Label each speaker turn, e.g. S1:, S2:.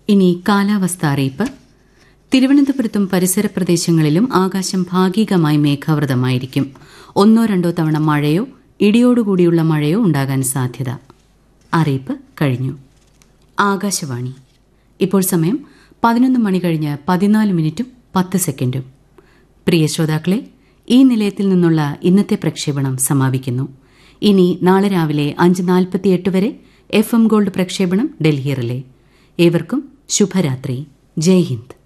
S1: ഇനി കാലാവസ്ഥ അറിയിപ്പ് തിരുവനന്തപുരത്തും പരിസര പ്രദേശങ്ങളിലും ആകാശം ഭാഗികമായി മേഘാവൃതമായിരിക്കും ഒന്നോ രണ്ടോ തവണ മഴയോ ഇടിയോടുകൂടിയുള്ള മഴയോ ഉണ്ടാകാൻ സാധ്യത അറിയിപ്പ് കഴിഞ്ഞു ആകാശവാണി ഇപ്പോൾ സമയം പതിനൊന്ന് മണി കഴിഞ്ഞ് പതിനാല് മിനിറ്റും പത്ത് സെക്കൻഡും പ്രിയ ശ്രോതാക്കളെ ഈ നിലയത്തിൽ നിന്നുള്ള ഇന്നത്തെ പ്രക്ഷേപണം സമാപിക്കുന്നു ഇനി നാളെ രാവിലെ അഞ്ച് നാൽപ്പത്തിയെട്ട് വരെ എഫ് എം ഗോൾഡ് പ്രക്ഷേപണം ഡൽഹി റിലേ ഏവർക്കും ശുഭരാത്രി ജയ് ഹിന്ദ്